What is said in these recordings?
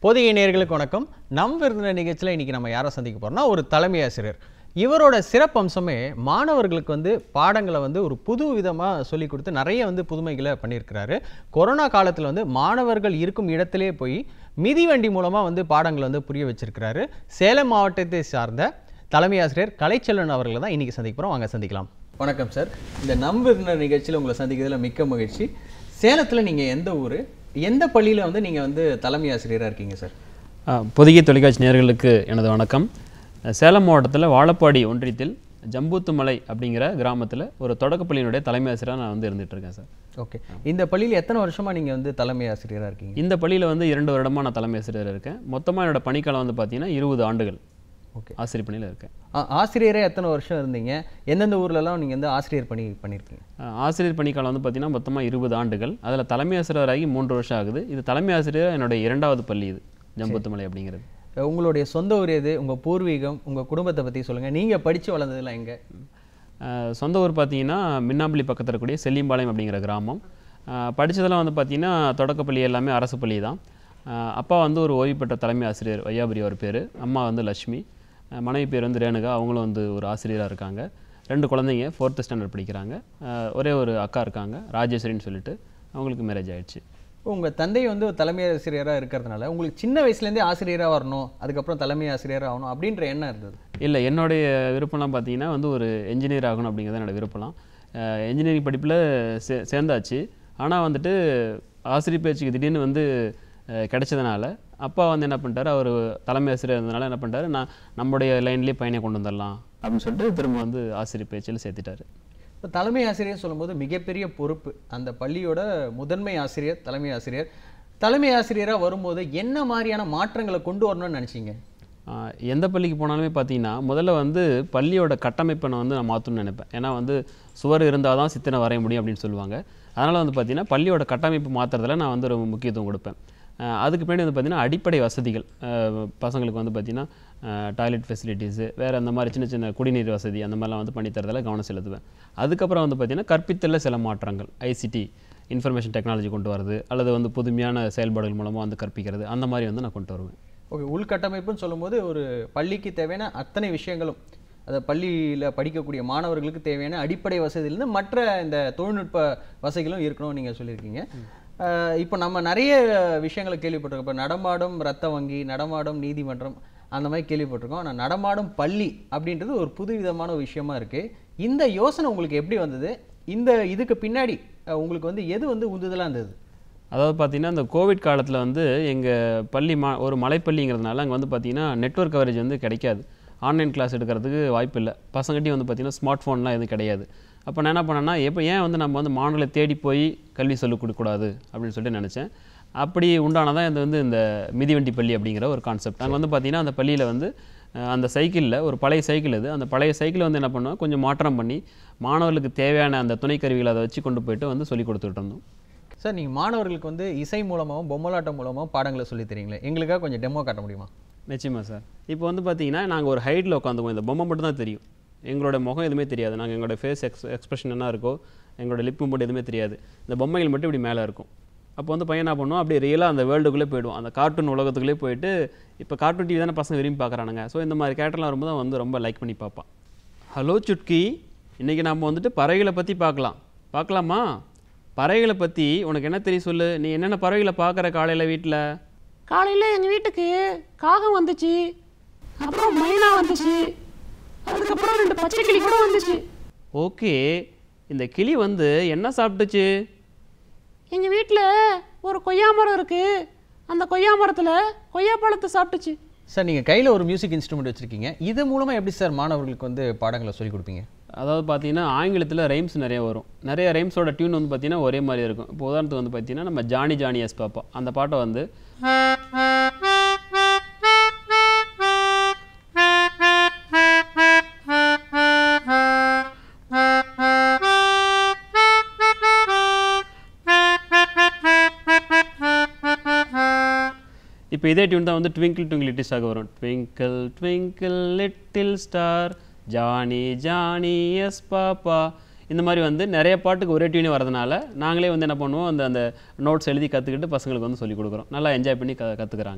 பொதிகை நேயர்களுக்கு வணக்கம் நம் விருந்தினர் நிகழ்ச்சியில் இன்னைக்கு நம்ம யாரை சந்திக்க போறோம்னா ஒரு தலைமை ஆசிரியர் இவரோட சிறப்பம்சமே மாணவர்களுக்கு வந்து பாடங்களை வந்து ஒரு புது விதமாக சொல்லி கொடுத்து நிறைய வந்து புதுமைகளை பண்ணியிருக்கிறாரு கொரோனா காலத்தில் வந்து மாணவர்கள் இருக்கும் இடத்திலே போய் மிதிவண்டி மூலமாக வந்து பாடங்களை வந்து புரிய வச்சிருக்கிறாரு சேலம் மாவட்டத்தை சார்ந்த தலைமை ஆசிரியர் கலைச்செல்வன் அவர்களை தான் இன்னைக்கு சந்திக்க போகிறோம் வாங்க சந்திக்கலாம் வணக்கம் சார் இந்த நம் விருந்தினர் நிகழ்ச்சியில் உங்களை சந்திக்கிறதுல மிக்க மகிழ்ச்சி சேலத்தில் நீங்கள் எந்த ஊர் எந்த பள்ளியில் வந்து நீங்கள் வந்து தலைமை ஆசிரியராக இருக்கீங்க சார் ஆ, பொதிகை தொலைக்காட்சி நேயர்களுக்கு எனது வணக்கம் சேலம் மாவட்டத்தில் வாழப்பாடி ஒன்றியத்தில் ஜம்பூத்துமலை அப்படிங்கிற கிராமத்தில் ஒரு தொடக்கப்பள்ளியினுடைய தலைமை ஆசிரியராக நான் வந்து இருந்துட்டு இருக்கேன் சார் ஓகே இந்த பள்ளியில் எத்தனை வருஷமா நீங்கள் வந்து தலைமை ஆசிரியராக இருக்கீங்க இந்த பள்ளியில் வந்து இரண்டு வருடமாக நான் தலைமை ஆசிரியராக இருக்கேன் மொத்தமாக என்னோட பணிக்காலம் வந்து பார்த்தீங்கன்னா இருபது ஆண்டுகள் ஓகே ஆசிரியர் பணியில் இருக்கேன் ஆ- ஆசிரியரே எத்தனை வருஷம் இருந்தீங்க எந்தெந்த ஊர்லலாம் நீங்கள் வந்து ஆசிரியர் பணி பண்ணியிருக்கீங்க ஆ, ஆசிரியர் பணிக்காலம் வந்து பார்த்தீங்கன்னா மொத்தமாக இருபது ஆண்டுகள் அதில் தலைமை ஆசிரியராகி மூன்று வருஷம் ஆகுது இது தலைமை ஆசிரியர் என்னுடைய இரண்டாவது பள்ளி இது ஜம்பூத்துமலை அப்படிங்கிறது அஹ் உங்களுடைய சொந்த ஊர் எது உங்கள் பூர்வீகம் உங்கள் குடும்பத்தை பற்றி சொல்லுங்கள் நீங்கள் படித்து வளர்ந்ததெல்லாம் எங்கே ஆஹ் சொந்த ஊர் பார்த்தீங்கன்னா மின்னாம்பள்ளி பக்கத்தில் இருக்கக்கூடிய செல்லிம்பாளையம் அப்படிங்கிற கிராமம் ஆஹ் படிச்சதெல்லாம் வந்து பார்த்தீங்கன்னா தொடக்கப்பள்ளி எல்லாமே அரசு பள்ளி தான் ஆஹ் அப்பா வந்து ஒரு ஓய்வு பெற்ற தலைமை ஆசிரியர் வையாபுரி அவர் பேர் அம்மா வந்து லட்சுமி ஆஹ் மனைவி பேர் வந்து ரேணுகா அவங்களும் வந்து ஒரு ஆசிரியராக இருக்காங்க ரெண்டு குழந்தைங்க ஃபோர்த்து ஸ்டாண்டர்ட் படிக்கிறாங்க ஆஹ் ஒரே ஒரு அக்கா இருக்காங்க ராஜேஸ்வரின்னு சொல்லிட்டு அவங்களுக்கு மேரேஜ் ஆயிடுச்சு உங்கள் தந்தை வந்து ஒரு தலைமை ஆசிரியராக இருக்கிறதுனால உங்களுக்கு சின்ன வயசுலேருந்தே ஆசிரியராக வரணும் அதுக்கப்புறம் தலைமை ஆசிரியராக ஆகணும் அப்படின்ற எண்ணம் இருந்தது இல்லை என்னுடைய விருப்பம்லாம் பார்த்தீங்கன்னா வந்து ஒரு என்ஜினியர் ஆகணும் அப்படிங்கிறது என்னோட விருப்பம்லாம் என்ஜினியரிங் படிப்பில் சே சேர்ந்தாச்சு ஆனால் வந்துட்டு ஆசிரியர் பேச்சுக்கு திடீர்னு வந்து அஹ், கிடைச்சதுனால அப்பா வந்து என்ன பண்ணிட்டாரு அவர் தலைமை ஆசிரியர் இருந்ததுனால என்ன பண்ணிட்டாரு நான் நம்முடைய லைன்லேயே பையனை கொண்டு வந்துடலாம் அப்படின்னு சொல்லிட்டு திரும்ப வந்து ஆசிரியர் பேச்சில் சேர்த்துட்டாரு இப்போ தலைமை ஆசிரியர் சொல்லும்போது மிகப்பெரிய பொறுப்பு அந்த பள்ளியோட முதன்மை ஆசிரியர் தலைமை ஆசிரியர் தலைமை ஆசிரியராக வரும்போது என்ன மாதிரியான மாற்றங்களை கொண்டு வரணும்னு நினச்சிங்க ஆஹ் எந்த பள்ளிக்கு போனாலுமே பார்த்தீங்கன்னா முதல்ல வந்து பள்ளியோட கட்டமைப்பை நான் வந்து நான் மாற்றணும்னு நினைப்பேன் ஏன்னா வந்து சுவர் இருந்தால் தான் சித்தனை வரைய முடியும் அப்படின்னு சொல்லுவாங்க அதனால் வந்து பார்த்தீங்கன்னா பள்ளியோட கட்டமைப்பு மாற்றுறதுல நான் வந்து ரொம்ப முக்கியத்துவம் கொடுப்பேன் ஆஹ் அதுக்கு பின்னாடி வந்து பார்த்தீங்கன்னா அடிப்படை வசதிகள் ஆஹ் பசங்களுக்கு வந்து பார்த்தீங்கன்னா டாய்லெட் ஃபெசிலிட்டிஸு வேறு அந்த மாதிரி சின்ன சின்ன குடிநீர் வசதி அந்த மாதிரிலாம் வந்து பண்ணி தரதுல கவனம் செலுத்துவேன் அதுக்கப்புறம் வந்து பார்த்தீங்கன்னா கற்பித்தல்ல சில மாற்றங்கள் ஐசிடி இன்ஃபர்மேஷன் டெக்னாலஜி கொண்டு வரது அல்லது வந்து புதுமையான செயல்பாடுகள் மூலமாக வந்து கற்பிக்கிறது அந்த மாதிரி வந்து நான் கொண்டு வருவேன் ஓகே உள்கட்டமைப்புன்னு சொல்லும்போது ஒரு பள்ளிக்கு தேவையான அத்தனை விஷயங்களும் அதை பள்ளியில் படிக்கக்கூடிய மாணவர்களுக்கு தேவையான அடிப்படை வசதியிலேருந்து மற்ற இந்த தொழில்நுட்ப வசதிகளும் இருக்கணும்னு நீங்கள் சொல்லியிருக்கீங்க அஹ் இப்போ நம்ம நிறைய விஷயங்களை கேள்விப்பட்டிருக்கோம் இப்போ நடமாடும் ரத்த வங்கி நடமாடும் நீதிமன்றம் அந்த மாதிரி கேள்விப்பட்டிருக்கோம் ஆனால் நடமாடும் பள்ளி அப்படின்றது ஒரு புது விதமான ஒரு விஷயமா இருக்குது இந்த யோசனை உங்களுக்கு எப்படி வந்தது இந்த இதுக்கு பின்னாடி அஹ் உங்களுக்கு வந்து எது வந்து உந்துதலாக இருந்தது அதாவது பார்த்தீங்கன்னா இந்த கோவிட் காலத்தில் வந்து எங்கள் பள்ளி மா ஒரு மலைப்பள்ளிங்கிறதுனால அங்கே வந்து பார்த்தீங்கன்னா நெட்வொர்க் கவரேஜ் வந்து கிடைக்காது ஆன்லைன் கிளாஸ் எடுக்கிறதுக்கு வாய்ப்பு இல்லை பசங்கள்கிட்டையும் வந்து பார்த்தீங்கன்னா ஸ்மார்ட் ஃபோன்லாம் எதுவும் கிடையாது அப்போ நான் என்ன பண்ணேன்னா எப்போ ஏன் வந்து நம்ம வந்து மாணவர்களை தேடி போய் கல்வி சொல்லிக் கொடுக்கக்கூடாது அப்படின்னு சொல்லிட்டு நினச்சேன் அப்படி உண்டானதான் இது வந்து இந்த மிதிவண்டி பள்ளி அப்படிங்கிற ஒரு கான்செப்ட் அங்கே வந்து பார்த்தீங்கன்னா அந்த பள்ளியில் வந்து அஹ், அந்த சைக்கிளில் ஒரு பழைய சைக்கிள் இது அந்த பழைய சைக்கிளை வந்து என்ன பண்ணுவோம் கொஞ்சம் மாற்றம் பண்ணி மாணவர்களுக்கு தேவையான அந்த துணைக்கருவிகளை அதை வச்சு கொண்டு போயிட்டு வந்து சொல்லி கொடுத்துட்டு இருந்தோம் சார் நீங்கள் மாணவர்களுக்கு வந்து இசை மூலமாகவும் பொம்மலாட்டம் மூலமாகவும் பாடங்களை சொல்லித் தரீங்களே எங்களுக்காக கொஞ்சம் டெமோ காட்ட முடியுமா நிச்சயமா சார் இப்போ வந்து பார்த்தீங்கன்னா நாங்கள் ஒரு ஹைட்டில் உட்காந்துக்குவோம் இந்த பொம்மை மட்டும் தான் தெரியும் எங்களோட முகம் எதுவுமே தெரியாது நாங்கள் எங்களோட ஃபேஸ் எக்ஸ் எக்ஸ்பிரஷன் என்ன இருக்கோ எங்களோட லிப்பு மட்டும் எதுவுமே தெரியாது இந்த பொம்மைகள் மட்டும் இப்படி மேலே இருக்கும் அப்போ வந்து பையன் என்ன பண்ணுவோம் அப்படியே ரியலாக அந்த வேர்ல்டுக்குள்ளே போயிடுவோம் அந்த கார்ட்டூன் உலகத்துக்குள்ளே போயிட்டு இப்போ கார்ட்டூன் டிவி தானே பசங்க விரும்பி பார்க்குறானுங்க ஸோ இந்த மாதிரி கேரக்டர்லாம் வரும்போது அவன் வந்து ரொம்ப லைக் பண்ணி பார்ப்பான் ஹலோ சுட்கி இன்றைக்கி நம்ம வந்துட்டு பறவைகளை பற்றி பார்க்கலாம் பார்க்கலாமா பறவைகளை பற்றி உனக்கு என்ன தெரியும் சொல்லு நீ என்னென்ன பறவைகளை பார்க்குற காலையில் வீட்டில் காலையில் எங்கள் வீட்டுக்கு காகம் வந்துச்சு அப்புறம் மைனா வந்துச்சு அதுக்கப்புறம் ரெண்டு பச்சை கிளி கூட வந்துச்சு ஓகே இந்த கிளி வந்து என்ன சாப்பிட்டுச்சு எங்கள் வீட்டில் ஒரு கொய்யா மரம் இருக்குது அந்த கொய்யா மரத்தில் கொய்யா பழத்தை சாப்பிட்டுச்சு சார் நீங்கள் கையில் ஒரு மியூசிக் இன்ஸ்ட்ருமெண்ட் வச்சுருக்கீங்க இது மூலமாக எப்படி சார் மாணவர்களுக்கு வந்து பாடங்களை சொல்லிக் கொடுப்பீங்க அதாவது பார்த்தீங்கன்னா ஆங்கிலத்தில் ரைம்ஸ் நிறைய வரும் நிறைய ரைம்ஸோட டியூன் வந்து பார்த்தீங்கன்னா ஒரே மாதிரி இருக்கும் இப்போ உதாரணத்துக்கு வந்து பார்த்தீங்கன்னா நம்ம ஜானி ஜானி எஸ் பாப்பா அந்த பாட்டை வந்து இப்போ இதே டியூன் தான் வந்து ட்விங்கிள் ட்விங்கிள் லிட்டில் ஸ்டார் வரும் twinkle twinkle little star Johnny Johnny yes papa இந்த மாதிரி வந்து நிறைய பாட்டுக்கு ஒரே டியூனே வரதுனால நாங்களே வந்து என்ன பண்ணுவோம் அந்த அந்த நோட்ஸ் எழுதி கற்றுக்கிட்டு பசங்களுக்கு வந்து சொல்லிக் கொடுக்குறோம் நல்லா என்ஜாய் பண்ணி க கற்றுக்குறாங்க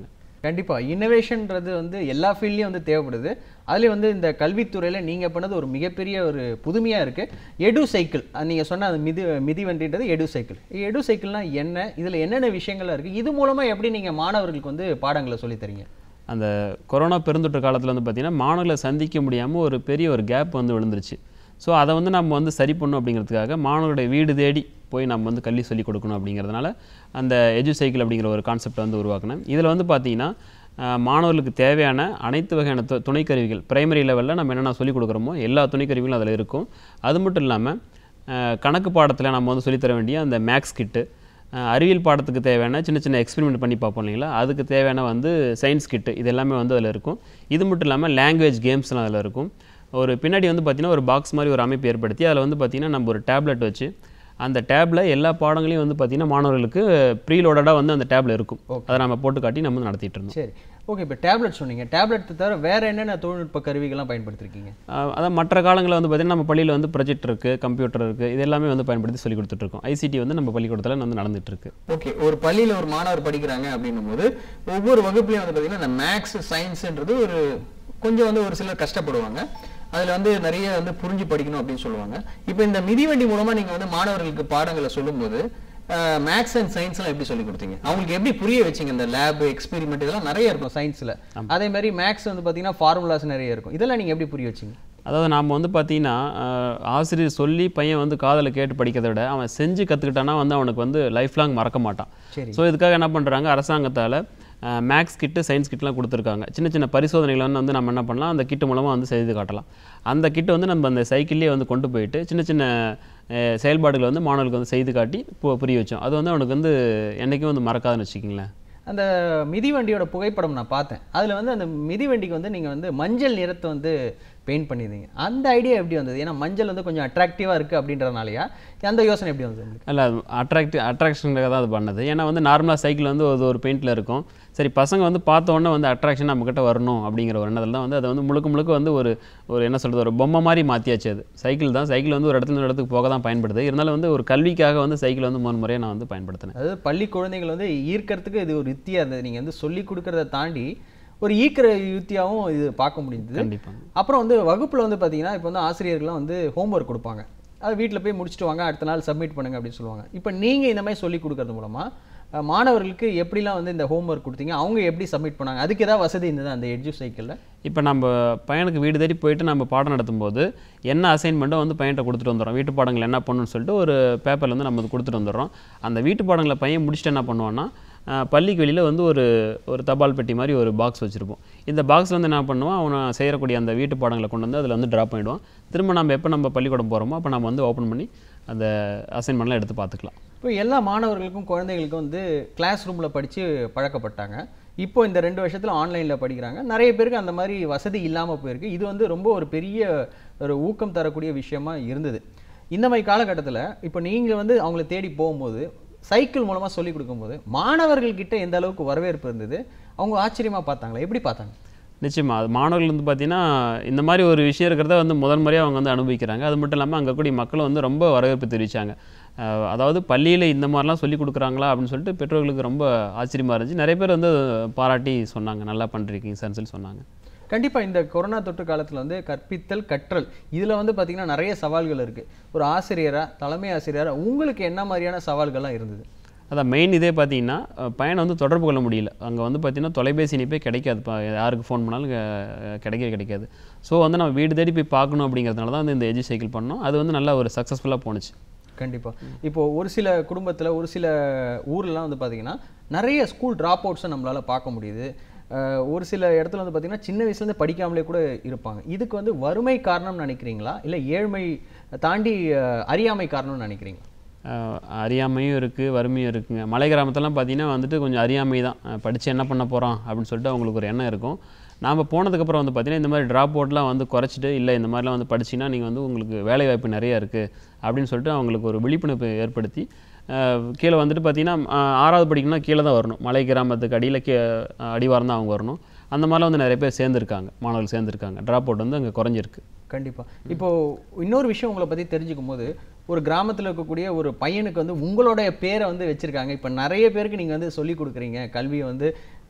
கண்டிப்பா இன்னோவேஷன்ன்றது வந்து எல்லா ஃபீல்ட்லயும் வந்து தேவைப்படுது அதுலயும் வந்து இந்த கல்வித்துறையில நீங்க பண்ணது ஒரு மிகப்பெரிய ஒரு புதுமையா இருக்கு எடு சைக்கிள் நீங்க சொன்ன அந்த மிதி மிதிவண்டின்றது எடு சைக்கிள் எடு சைக்கிள்னா என்ன இதுல என்னென்ன விஷயங்கள்லாம் இருக்கு இது மூலமா எப்படி நீங்க மாணவர்களுக்கு வந்து பாடங்களை சொல்லித் தரீங்க அந்த கொரோனா பெருந்தொற்று காலத்தில் வந்து பார்த்திங்கன்னா மாணவர்களை சந்திக்க முடியாமல் ஒரு பெரிய ஒரு கேப் வந்து விழுந்துருச்சு ஸோ அதை வந்து நம்ம வந்து சரி பண்ணணும் அப்படிங்கிறதுக்காக மாணவர்களுடைய வீடு தேடி போய் நம்ம வந்து கல்வி சொல்லிக் கொடுக்கணும் அப்படிங்கிறதுனால அந்த எஜு சைக்கிள் அப்படிங்கிற ஒரு கான்செப்டை வந்து உருவாக்கினேன் இதில் வந்து பார்த்திங்கன்னா அஹ், மாணவர்களுக்கு தேவையான அனைத்து வகையான து துணைக்கருவிகள் பிரைமரி லெவலில் நம்ம என்னென்ன சொல்லிக் கொடுக்குறோமோ எல்லா துணைக்கருவிகளும் அதில் இருக்கும் அது மட்டும் இல்லாமல் கணக்கு பாடத்தில் நம்ம வந்து சொல்லித் தர வேண்டிய அந்த மேக்ஸ் கிட்டு அஹ் அறிவியல் பாடத்துக்கு தேவையான சின்ன சின்ன எக்ஸ்பெரிமெண்ட் பண்ணி பார்ப்போம் இல்லைங்களா அதுக்கு தேவையான வந்து சயின்ஸ் கிட்டு இது எல்லாமே வந்து அதில் இருக்கும் இது மட்டும் இல்லாமல் லாங்குவேஜ் கேம்ஸ்லாம் அதில் இருக்கும் ஒரு பின்னாடி வந்து பார்த்திங்கன்னா ஒரு பாக்ஸ் மாதிரி ஒரு அமைப்பு ஏற்படுத்தி அதில் வந்து பார்த்திங்கன்னா நம்ம ஒரு டேப்லெட் வச்சு அந்த டேப்ல எல்லா பாடங்களையும் வந்து பார்த்திங்கன்னா மாணவர்களுக்கு ப்ரீலோடடாக வந்து அந்த டேப்ல இருக்கும் அதை நம்ம போட்டு காட்டி நம்ம வந்து நடத்திட்டு இருந்தோம் சரி ஓகே இப்போ டேப்லெட் சொன்னீங்க டேப்லெட் தவிர வேற என்னென்ன தொழில்நுட்ப கருவிகள்லாம் பயன்படுத்திருக்கீங்க அஹ் அதான் மற்ற காலங்களில் வந்து பார்த்திங்கன்னா நம்ம பள்ளியில் வந்து ப்ரொஜெக்டர் இருக்குது கம்ப்யூட்டர் இருக்குது இது எல்லாமே வந்து பயன்படுத்தி சொல்லி கொடுத்துட்ருக்கோம் ஐசிடி வந்து நம்ம பள்ளிக்கூடத்தில் வந்து நடந்துட்டு இருக்கு ஓகே ஒரு பள்ளியில ஒரு மாணவர் படிக்கிறாங்க அப்படின்னும் போது ஒவ்வொரு வகுப்புலையும் வந்து பார்த்தீங்கன்னா இந்த மேக்ஸ் சயின்ஸ்ன்றது ஒரு கொஞ்சம் வந்து ஒரு சிலர் கஷ்டப்படுவாங்க அதுல வந்து நிறைய வந்து புரிஞ்சு படிக்கணும் அப்படின்னு சொல்லுவாங்க இப்போ இந்த மிதிவண்டி மூலமா நீங்க வந்து மாணவர்களுக்கு பாடங்களை சொல்லும்போது மேக்ஸ் அண்ட் சயின்ஸ்லாம் எப்படி சொல்லி கொடுத்தீங்க அவங்களுக்கு எப்படி புரிய வச்சீங்க இந்த லேப் எக்ஸ்பெரிமெண்ட் இதெல்லாம் நிறைய இருக்கும் சயின்ஸ்ல அதே மாதிரி மேக்ஸ் வந்து பார்த்தீங்கன்னா ஃபார்முலாஸ் நிறைய இருக்கும் இதெல்லாம் நீங்க எப்படி புரிய வச்சீங்க அதாவது நாம் வந்து பார்த்தீங்கன்னா அஹ், ஆசிரியர் சொல்லி பையன் வந்து காதில் கேட்டு படிக்கிறதை விட அவன் செஞ்சு கற்றுக்கிட்டானா வந்து அவனுக்கு வந்து லைஃப் லாங் மறக்க மாட்டான் சரி. ஸோ இதுக்காக என்ன பண்ணுறாங்க அரசாங்கத்தால் மேக்ஸ் கிட்டு சயின்ஸ் கிட்லாம் கொடுத்துருக்காங்க சின்ன சின்ன பரிசோதனைகளை வந்து வந்து நம்ம என்ன பண்ணலாம் அந்த கிட்டு மூலமாக வந்து செய்து காட்டலாம் அந்த கிட்டு வந்து நம்ம அந்த சைக்கிள்லேயே வந்து கொண்டு போயிட்டு சின்ன சின்ன அஹ், செயல்பாடுகளை வந்து மாணவர்களுக்கு வந்து செய்து காட்டி பு- புரிய வச்சோம் அது வந்து அவனுக்கு வந்து என்றைக்கும் வந்து மறக்காதுன்னு வச்சுக்கிங்களேன் அந்த மிதிவண்டியோட புகைப்படம் நான் பார்த்தேன் அதில் வந்து அந்த மிதிவண்டிக்கு வந்து நீங்கள் வந்து மஞ்சள் நிறத்தை வந்து பெயிண்ட் பண்ணியிருந்தீங்க அந்த ஐடியா எப்படி வந்தது ஏன்னா மஞ்சள் வந்து கொஞ்சம் அட்ராக்டிவாக இருக்குது அப்படின்றதுனாலயா அந்த யோசனை எப்படி வந்தது உங்களுக்கு இல்லை அட்ராக்டிவ் அட்ராக்ஷனுக்காக தான் அது பண்ணது ஏன்னா வந்து நார்மலாக சைக்கிள் வந்து ஒரு ஒரு பெயிண்டில் இருக்கும் சரி பசங்க வந்து பார்த்த உடனே வந்து அட்ராக்ஷன் நம்மக்கிட்ட வரணும் அப்படிங்கிற ஒரு எண்ணத்தில் தான் வந்து அதை வந்து முழுக்க முழுக்க வந்து ஒரு ஒரு என்ன சொல்கிறது ஒரு பொம்மை மாதிரி மாற்றியாச்சு அது சைக்கிள் தான் சைக்கிள் வந்து ஒரு இடத்துல இன்னொரு இடத்துக்கு போக தான் பயன்படுது இருந்தாலும் வந்து ஒரு கல்விக்காக வந்து சைக்கிள் வந்து மூணு முறையாக நான் வந்து பயன்படுத்தினேன் அதாவது பள்ளி குழந்தைகள் வந்து ஈர்க்கறதுக்கு இது ஒரு யுத்தியாக இருந்தது நீங்கள் வந்து சொல்லி கொடுக்கறத தாண்டி ஒரு ஈர்க்கிற யுத்தியாகவும் இது பார்க்க முடிஞ்சது கண்டிப்பாக அப்புறம் வந்து வகுப்பில் வந்து பார்த்தீங்கன்னா இப்போ வந்து ஆசிரியர்கள்லாம் வந்து ஹோம்ஒர்க் கொடுப்பாங்க அது வீட்டில் போய் முடிச்சுட்டு வாங்க அடுத்த நாள் சப்மிட் பண்ணுங்க அப்படின்னு சொல்லுவாங்க இப்போ நீங்கள் இந்த மாதிரி சொல்லி கொடுக்கறது மூலமா அஹ், மாணவர்களுக்கு எப்படிலாம் வந்து இந்த ஹோம்ஒர்க் கொடுத்தீங்க அவங்க எப்படி சப்மிட் பண்ணாங்க அதுக்கு ஏதாவது வசதி இருந்தது அந்த எட்ஜு சைக்கிளில் இப்போ நம்ம பையனுக்கு வீடு தேடி போயிட்டு நம்ம பாடம் நடத்தும்போது என்ன அசைன்மெண்ட்டோ வந்து பையன்கிட்ட கொடுத்துட்டு வந்துடுறோம் வீட்டு பாடங்கள் என்ன பண்ணணும்னு சொல்லிட்டு ஒரு பேப்பரில் வந்து நம்ம அது கொடுத்துட்டு வந்துடுறோம் அந்த வீட்டு பாடங்களை பையன் முடிச்சுட்டு என்ன பண்ணுவான்னா அஹ், பள்ளிக்கு வெளியில் வந்து ஒரு ஒரு தபால் பெட்டி மாதிரி ஒரு பாக்ஸ் வச்சுருப்போம் இந்த பாக்ஸில் வந்து என்ன பண்ணுவான் அவனை செய்யக்கூடிய அந்த வீட்டு பாடங்களை கொண்டு வந்து அதில் வந்து ட்ராப் பண்ணிவிடுவான் திரும்ப நம்ம எப்போ நம்ம பள்ளிக்கூடம் போகிறோமோ அப்போ நம்ம வந்து ஓப்பன் பண்ணி அந்த அசைன்மெண்ட்லாம் எடுத்து பார்த்துக்கலாம் இப்போ எல்லா மாணவர்களுக்கும் குழந்தைகளுக்கும் வந்து கிளாஸ் ரூமில் படித்து பழக்கப்பட்டாங்க இப்போ இந்த ரெண்டு வருஷத்தில் ஆன்லைனில் படிக்கிறாங்க நிறைய பேருக்கு அந்த மாதிரி வசதி இல்லாமல் போயிருக்கு இது வந்து ரொம்ப ஒரு பெரிய ஒரு ஊக்கம் தரக்கூடிய விஷயமா இருந்தது இந்த மாதிரி காலகட்டத்தில் இப்போ நீங்கள் வந்து அவங்கள தேடி போகும்போது சைக்கிள் மூலமாக சொல்லி கொடுக்கும்போது மாணவர்கள்கிட்ட எந்த அளவுக்கு வரவேற்பு இருந்தது அவங்க ஆச்சரியமாக பார்த்தாங்களா எப்படி பார்த்தாங்க நிச்சயமா அது மாணவர்கள் வந்து பார்த்தீங்கன்னா இந்த மாதிரி ஒரு விஷயம் இருக்கிறத வந்து முதல் முறையாக அவங்க வந்து அனுபவிக்கிறாங்க அது மட்டும் இல்லாமல் அங்கே கூடிய மக்களும் வந்து ரொம்ப வரவேற்பு தெரிவித்தாங்க அதாவது பள்ளியில் இந்த மாதிரிலாம் சொல்லி கொடுக்குறாங்களா அப்படின்னு சொல்லிட்டு பெற்றோர்களுக்கு ரொம்ப ஆச்சரியமாக இருந்துச்சு நிறைய பேர் வந்து பாராட்டி சொன்னாங்க நல்லா பண்ணுறீங்க சார்னு சொல்லி சொன்னாங்க கண்டிப்பாக இந்த கொரோனா தொற்று காலத்தில் வந்து கற்பித்தல் கற்றல் இதில் வந்து பார்த்தீங்கன்னா நிறைய சவால்கள் இருக்குது ஒரு ஆசிரியராக தலைமை ஆசிரியராக உங்களுக்கு என்ன மாதிரியான சவால்கள்லாம் இருந்தது அதான் மெயின் இதே பார்த்தீங்கன்னா அஹ், பையனை வந்து தொடர்பு கொள்ள முடியல அங்கே வந்து பார்த்தீங்கன்னா தொலைபேசி இணைப்பே கிடைக்காது இப்போ யாருக்கு ஃபோன் பண்ணாலும் அஹ், கிடைக்கவே கிடைக்காது ஸோ வந்து நம்ம வீடு தேடி போய் பார்க்கணும் அப்படிங்கிறதுனால தான் வந்து இந்த எஜி சைக்கிள் பண்ணோம் அது வந்து நல்லா ஒரு சக்ஸஸ்ஃபுல்லாக போணுச்சு கண்டிப்பா இப்போ ஒரு சில குடும்பத்துல ஒரு சில ஊர்லலாம் வந்து பாத்தீங்கன்னா நிறைய ஸ்கூல் ட்ராப் அவுட்ஸை நம்மளால பார்க்க முடியுது அஹ் ஒரு சில இடத்துல வந்து பாத்தீங்கன்னா சின்ன வயசுலேருந்து படிக்காமலே கூட இருப்பாங்க இதுக்கு வந்து வறுமை காரணம்னு நினைக்கிறீங்களா இல்லை ஏழ்மை தாண்டி அஹ், அறியாமை காரணம்னு நினைக்கிறீங்களா அஹ் அறியாமையும் இருக்குது வறுமையும் இருக்குங்க மலை கிராமத்துலலாம் பார்த்தீங்கன்னா வந்துட்டு கொஞ்சம் அறியாமை தான் படித்து என்ன பண்ண போகிறோம் அப்படின்னு சொல்லிட்டு அவங்களுக்கு ஒரு எண்ணம் இருக்கும் நாம் போனதுக்கப்புறம் வந்து பார்த்தீங்கன்னா இந்த மாதிரி ட்ராப் அவுட்லாம் வந்து குறைச்சிட்டு இல்லை இந்த மாதிரிலாம் வந்து படிச்சிங்கன்னா நீங்கள் வந்து உங்களுக்கு வேலை வாய்ப்பு நிறையா இருக்குது அப்படின்னு சொல்லிட்டு அவங்களுக்கு ஒரு விழிப்புணர்வு ஏற்படுத்தி அஹ் கீழே வந்துட்டு பார்த்தீங்கன்னா அஹ் ஆறாவது படிக்கணும்னா கீழே தான் வரணும் மலை கிராமத்துக்கு அடியில் கீ அடிவாரம் தான் அவங்க வரணும் அந்த மாதிரிலாம் வந்து நிறைய பேர் சேர்ந்துருக்காங்க மாணவர்கள் சேர்ந்துருக்காங்க ட்ராப் அவுட் வந்து அங்கே குறைஞ்சிருக்கு கண்டிப்பா இப்போ இன்னொரு விஷயம் உங்களை பத்தி தெரிஞ்சுக்கும் போது ஒரு கிராமத்துல இருக்கக்கூடிய ஒரு பையனுக்கு வந்து உங்களுடைய பேரை வந்து வச்சிருக்காங்க இப்போ நிறைய பேருக்கு நீங்க வந்து சொல்லி கொடுக்குறீங்க கல்வியை வந்து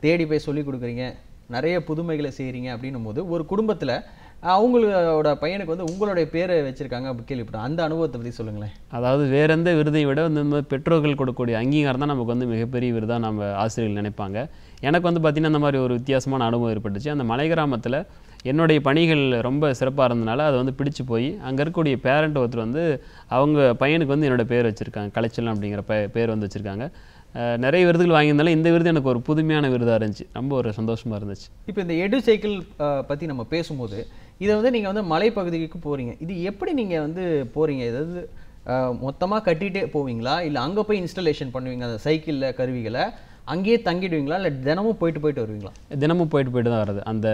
தேடி போய் சொல்லி கொடுக்குறீங்க நிறைய புதுமைகளை செய்கிறீங்க அப்படின்னும் போது ஒரு குடும்பத்தில் அவங்களோட பையனுக்கு வந்து உங்களுடைய பேரை வச்சிருக்காங்க அப்படி கேள்விப்பட்டேன் அந்த அனுபவத்தை பற்றி சொல்லுங்களேன் அதாவது வேற எந்த விருதை விட வந்து இந்த மாதிரி பெற்றோர்கள் கொடுக்கக்கூடிய அங்கீகாரம் தான் நமக்கு வந்து மிகப்பெரிய விருதாக நம்ம ஆசிரியர்கள் நினைப்பாங்க எனக்கு வந்து பார்த்திங்கன்னா அந்த மாதிரி ஒரு வித்தியாசமான அனுபவம் ஏற்பட்டுச்சு அந்த மலை கிராமத்தில் என்னுடைய பணிகள் ரொம்ப சிறப்பாக இருந்தனால அதை வந்து பிடிச்சு போய் அங்கே இருக்கக்கூடிய பேரண்ட் ஒருத்தர் வந்து அவங்க பையனுக்கு வந்து என்னோட பேர் வச்சுருக்காங்க கலைச்சலம் அப்படிங்கிற பே பேர் வந்து வச்சுருக்காங்க அஹ் நிறைய விருதுகள் வாங்கியிருந்தாலும் இந்த விருது எனக்கு ஒரு புதுமையான விருதாக இருந்துச்சு ரொம்ப ஒரு சந்தோஷமாக இருந்துச்சு இப்போ இந்த எடு சைக்கிள் பற்றி நம்ம பேசும்போது இதை வந்து நீங்கள் வந்து மலைப்பகுதிக்கு போகிறீங்க இது எப்படி நீங்கள் வந்து போகிறீங்க ஏதாவது மொத்தமாக கட்டிகிட்டே போவீங்களா இல்லை அங்கே போய் இன்ஸ்டலேஷன் பண்ணுவீங்க அந்த சைக்கிளில் கருவிகளை அங்கேயே தங்கிடுவீங்களா இல்லை தினமும் போயிட்டு போயிட்டு வருவீங்களா தினமும் போயிட்டு போயிட்டு தான் வருது அந்த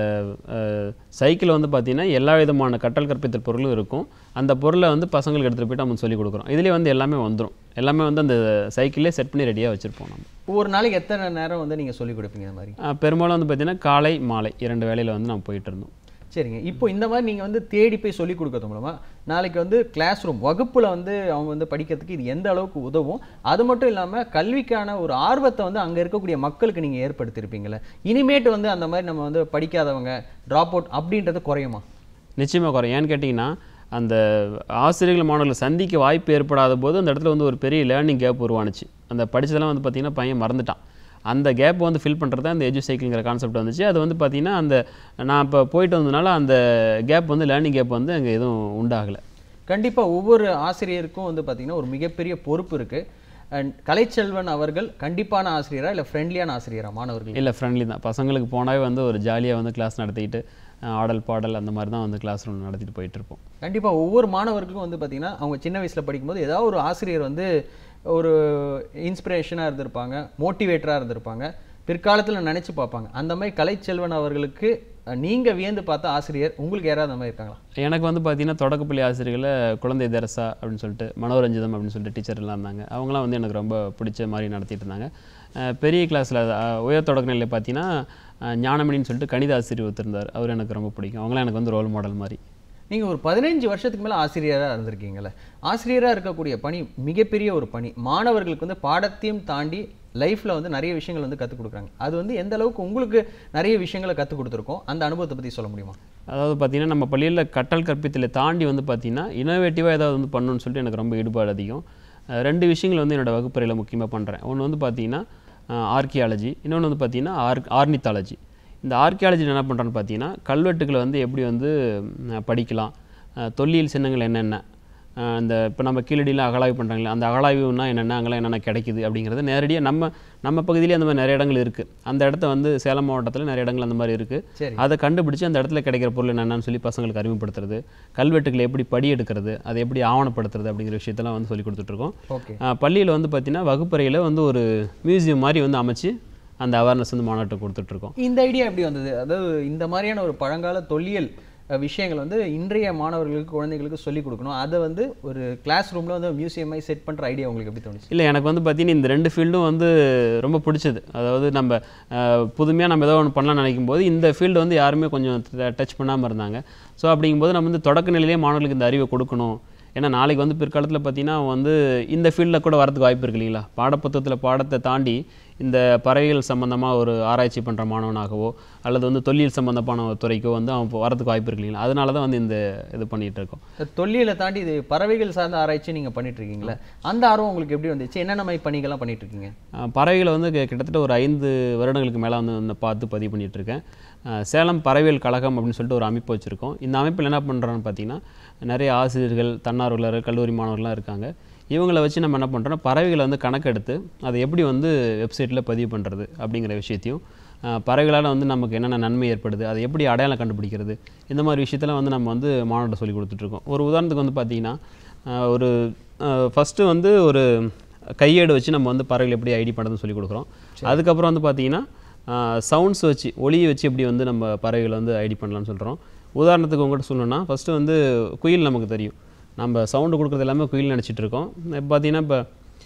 சைக்கிள் வந்து பார்த்திங்கன்னா எல்லா விதமான கற்றல் கற்பித்தல் பொருளும் இருக்கும் அந்த பொருளை வந்து பசங்களுக்கு எடுத்துகிட்டு போயிட்டு நம்ம சொல்லிக் கொடுக்குறோம் இதுலேயே வந்து எல்லாமே வந்துடும் எல்லாமே வந்து அந்த சைக்கிளே செட் பண்ணி ரெடியாக வச்சுருப்போம் நம்ம ஒவ்வொரு நாளைக்கு எத்தனை நேரம் வந்து நீங்கள் சொல்லிக் கொடுப்பீங்க இந்த மாதிரி அஹ் பெரும்பாலும் வந்து பார்த்திங்கன்னா காலை மாலை இரண்டு வேளையில் வந்து நம்ம போயிட்டு இருந்தோம் சரிங்க இப்போ இந்த மாதிரி நீங்கள் வந்து தேடி போய் சொல்லிக் கொடுக்கறது மூலமா நாளைக்கு வந்து கிளாஸ் ரூம் வகுப்பில் வந்து அவங்க வந்து படிக்கிறதுக்கு இது எந்த அளவுக்கு உதவும் அது மட்டும் இல்லாமல் கல்விக்கான ஒரு ஆர்வத்தை வந்து அங்கே இருக்கக்கூடிய மக்களுக்கு நீங்கள் ஏற்படுத்தியிருப்பீங்களே இனிமேட்டு வந்து அந்த மாதிரி நம்ம வந்து படிக்காதவங்க ட்ராப் அவுட் அப்படின்றது குறையுமா நிச்சயமாக குறையும் ஏன்னு கேட்டிங்கன்னா அந்த ஆசிரியர்கள் மாணவர்களை சந்திக்க வாய்ப்பு ஏற்படாத போது அந்த இடத்துல வந்து ஒரு பெரிய லேர்னிங் கேப் உருவானுச்சு அந்த படிச்சதெல்லாம் வந்து பார்த்திங்கன்னா பையன் மறந்துட்டான் அந்த கேப் வந்து ஃபில் பண்ணுறது தான் அந்த எஜு சைக்கிள்ங்கிற கான்செப்ட் வந்துச்சு அது வந்து பார்த்திங்கன்னா அந்த நான் இப்போ போயிட்டு வந்ததுனால அந்த கேப் வந்து லேர்னிங் கேப் வந்து அங்கே எதுவும் உண்டாகலை கண்டிப்பாக ஒவ்வொரு ஆசிரியருக்கும் வந்து பார்த்திங்கன்னா ஒரு மிகப்பெரிய பொறுப்பு இருக்குது அண்ட் கலைச்செல்வன் அவர்கள் கண்டிப்பான ஆசிரியரா இல்லை ஃப்ரெண்ட்லியான ஆசிரியரா மாணவர்கள் இல்லை ஃப்ரெண்ட்லி தான் பசங்களுக்கு போனாவே வந்து ஒரு ஜாலியாக வந்து கிளாஸ் நடத்திக்கிட்டு அஹ், ஆடல் பாடல் அந்த மாதிரி தான் வந்து கிளாஸ் ரூம் நடத்திட்டு போயிட்டு இருப்போம் கண்டிப்பாக ஒவ்வொரு மாணவர்களுக்கும் வந்து பார்த்திங்கன்னா அவங்க சின்ன வயசில் படிக்கும்போது ஏதாவது ஒரு ஆசிரியர் வந்து ஒரு இன்ஸ்பிரேஷனாக இருந்திருப்பாங்க மோட்டிவேட்டராக இருந்திருப்பாங்க பிற்காலத்தில் நினச்சி பார்ப்பாங்க அந்த மாதிரி கலைச்செல்வன் அவர்களுக்கு நீங்கள் வியந்து பார்த்த ஆசிரியர் உங்களுக்கு யாராவது அந்த மாதிரி இருக்காங்களா எனக்கு வந்து பார்த்தீங்கன்னா தொடக்கப்பள்ளி ஆசிரியர்களில் குழந்தை தெரசா அப்படின்னு சொல்லிட்டு மனோரஞ்சிதம் அப்படின்னு சொல்லிட்டு டீச்சர் எல்லாம் இருந்தாங்க அவங்களாம் வந்து எனக்கு ரொம்ப பிடிச்ச மாதிரி நடத்திட்டு இருந்தாங்க அஹ் பெரிய கிளாஸில் உயர் தொடக்க நிலையில் பார்த்தீங்கன்னா அஹ் ஞானமணின்னு சொல்லிட்டு கணித ஆசிரியர் ஒருத்தர் இருந்தார் அவர் எனக்கு ரொம்ப பிடிக்கும் அவங்களாம் எனக்கு வந்து ரோல் மாடல் மாதிரி நீங்கள் ஒரு பதினஞ்சு வருஷத்துக்கு மேலே ஆசிரியராக இருந்திருக்கீங்களே ஆசிரியராக இருக்கக்கூடிய பணி மிகப்பெரிய ஒரு பணி மாணவர்களுக்கு வந்து பாடத்தையும் தாண்டி லைஃப்பில் வந்து நிறைய விஷயங்கள் வந்து கற்றுக் கொடுக்குறாங்க அது வந்து எந்த அளவுக்கு உங்களுக்கு நிறைய விஷயங்களை கற்றுக் கொடுத்துருக்கோம் அந்த அனுபவத்தை பற்றி சொல்ல முடியுமா அதாவது பார்த்தீங்கன்னா நம்ம பள்ளியில் கற்றல் கற்பித்தலை தாண்டி வந்து பார்த்தீங்கன்னா இனோவேட்டிவாக ஏதாவது வந்து பண்ணணும்னு சொல்லிட்டு எனக்கு ரொம்ப ஈடுபாடு அதிகம் அஹ் ரெண்டு விஷயங்கள் வந்து என்னோட வகுப்பறையில் முக்கியமாக பண்ணுறேன் ஒன்று வந்து பார்த்தீங்கன்னா ஆர்கியாலஜி இன்னொன்று வந்து பார்த்தீங்கன்னா ஆர் ஆர்னித்தாலஜி இந்த ஆர்கியாலஜியில் என்ன பண்ணுறேன்னு பார்த்தீங்கன்னா கல்வெட்டுகளை வந்து எப்படி வந்து ம், படிக்கலாம் அஹ் தொல்லியல் சின்னங்கள் என்னென்ன அஹ் இந்த இப்போ நம்ம கீழடியில் அகழாய்வு பண்ணுறாங்களே அந்த அகழாய்வுனா என்னென்ன அங்கெல்லாம் என்னென்ன கிடைக்குது அப்படிங்கிறது நேரடியாக நம்ம நம்ம பகுதியிலே அந்த மாதிரி நிறைய இடங்கள் இருக்குது அந்த இடத்த வந்து சேலம் மாவட்டத்தில் நிறைய இடங்கள் அந்த மாதிரி இருக்குது சரி அதை கண்டுபிடிச்சு அந்த இடத்துல கிடைக்கிற பொருள் என்னென்னு சொல்லி பசங்களுக்கு அறிமுகப்படுத்துறது கல்வெட்டுகளை எப்படி படி எடுக்கிறது அதை எப்படி ஆவணப்படுத்துறது அப்படிங்கிற விஷயத்தெல்லாம் வந்து சொல்லி கொடுத்துட்ருக்கோம் ஓகே பள்ளியில் வந்து பார்த்திங்கன்னா வகுப்பறையில் வந்து ஒரு மியூசியம் மாதிரி வந்து அமைச்சு அந்த அவேர்னஸ் வந்து மாநாட்டை கொடுத்துட்ருக்கோம் இந்த ஐடியா எப்படி வந்தது அதாவது இந்த மாதிரியான ஒரு பழங்கால தொல்லியல் அஹ், விஷயங்கள் வந்து இன்றைய மாணவர்களுக்கு குழந்தைகளுக்கு சொல்லிக் கொடுக்கணும் அதை வந்து ஒரு கிளாஸ் ரூமில் வந்து மியூசியமாய் செட் பண்ணுற ஐடியா உங்களுக்கு எப்படி தோணுச்சு இல்லை எனக்கு வந்து பார்த்தீங்கன்னா இந்த ரெண்டு ஃபீல்டும் வந்து ரொம்ப பிடிச்சது அதாவது நம்ம புதுமையாக நம்ம ஏதோ ஒன்று பண்ணலாம்னு நினைக்கும் போது இந்த ஃபீல்டு வந்து யாருமே கொஞ்சம் டச் பண்ணாமல் இருந்தாங்க ஸோ அப்படிங்கும்போது நம்ம வந்து தொடக்க நிலையிலே மாணவர்களுக்கு இந்த அறிவை கொடுக்கணும் ஏன்னா நாளைக்கு வந்து பிற்காலத்தில் பார்த்தீங்கன்னா அவன் வந்து இந்த ஃபீல்டில் கூட வரதுக்கு வாய்ப்பு இருக்கு இல்லைங்களா பாடப்புத்தகத்தில் பாடத்தை தாண்டி இந்த பறவைகள் சம்மந்தமாக ஒரு ஆராய்ச்சி பண்ணுற மாணவனாகவோ அல்லது வந்து தொல்லியல் சம்மந்தமான ஒரு துறைக்கோ வந்து அவன் இப்போ வரதுக்கு வாய்ப்பு இருக்கு இல்லைங்களா அதனால தான் வந்து இந்த இது பண்ணிகிட்டு இருக்கோம் இந்த தொல்லியலை தாண்டி இது பறவைகள் சார்ந்த ஆராய்ச்சி நீங்கள் பண்ணிட்டு இருக்கீங்களே அந்த ஆர்வம் உங்களுக்கு எப்படி வந்துச்சு என்னென்ன மாதிரி பணிகள்லாம் பண்ணிட்டு இருக்கீங்க அஹ் பறவைகளை வந்து கி- கிட்டத்தட்ட ஒரு ஐந்து வருடங்களுக்கு மேலே வந்து வந்து பார்த்து பதிவு பண்ணிட்டு இருக்கேன் அஹ் சேலம் பறவைகள் கழகம் அப்படின்னு சொல்லிட்டு ஒரு அமைப்பு வச்சுருக்கோம் இந்த அமைப்பில் என்ன பண்ணுறோன்னு பார்த்தீங்கன்னா நிறைய ஆசிரியர்கள் தன்னார்வலர்கள் கல்லூரி மாணவர்கள்லாம் இருக்காங்க இவங்களை வச்சு நம்ம என்ன பண்ணுறோம் பறவைகளை வந்து கணக்கெடுத்து அதை எப்படி வந்து வெப்சைட்டில் பதிவு பண்ணுறது அப்படிங்கிற விஷயத்தையும் அஹ் பறவைகளால் வந்து நமக்கு என்னென்ன நன்மை ஏற்படுது அதை எப்படி அடையாளம் கண்டுபிடிக்கிறது இந்த மாதிரி விஷயத்தெல்லாம் வந்து நம்ம வந்து மாணவர்கிட்ட சொல்லி கொடுத்துட்ருக்கோம் ஒரு உதாரணத்துக்கு வந்து பார்த்தீங்கன்னா அஹ் ஒரு ஃபஸ்ட்டு வந்து ஒரு கையேடு வச்சு நம்ம வந்து பறவைகள் எப்படி ஐடி பண்ணுறதுன்னு சொல்லி கொடுக்குறோம் அதுக்கப்புறம் வந்து பார்த்தீங்கன்னா சவுண்ட்ஸ் வச்சு ஒளியை வச்சு எப்படி வந்து நம்ம பறவைகளை வந்து ஐடி பண்ணலாம்னு சொல்கிறோம் உதாரணத்துக்கு உங்கள்கிட்ட சொல்லணும்னா ஃபஸ்ட்டு வந்து குயில் நமக்கு தெரியும் நம்ம சவுண்டு கொடுக்குறது எல்லாமே குயில் நினச்சிட்டு இருக்கோம் இப்போ பார்த்தீங்கன்னா இப்போ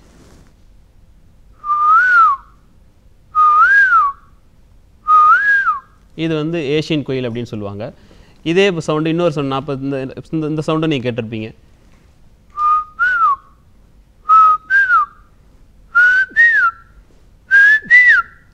இது வந்து ஏஷியன் குயில் அப்படின்னு சொல்லுவாங்க இதே சவுண்டு இன்னொரு சவுண்ட் நாற்பது இந்த இந்த- இந்த சவுண்டை நீங்கள் கேட்டிருப்பீங்க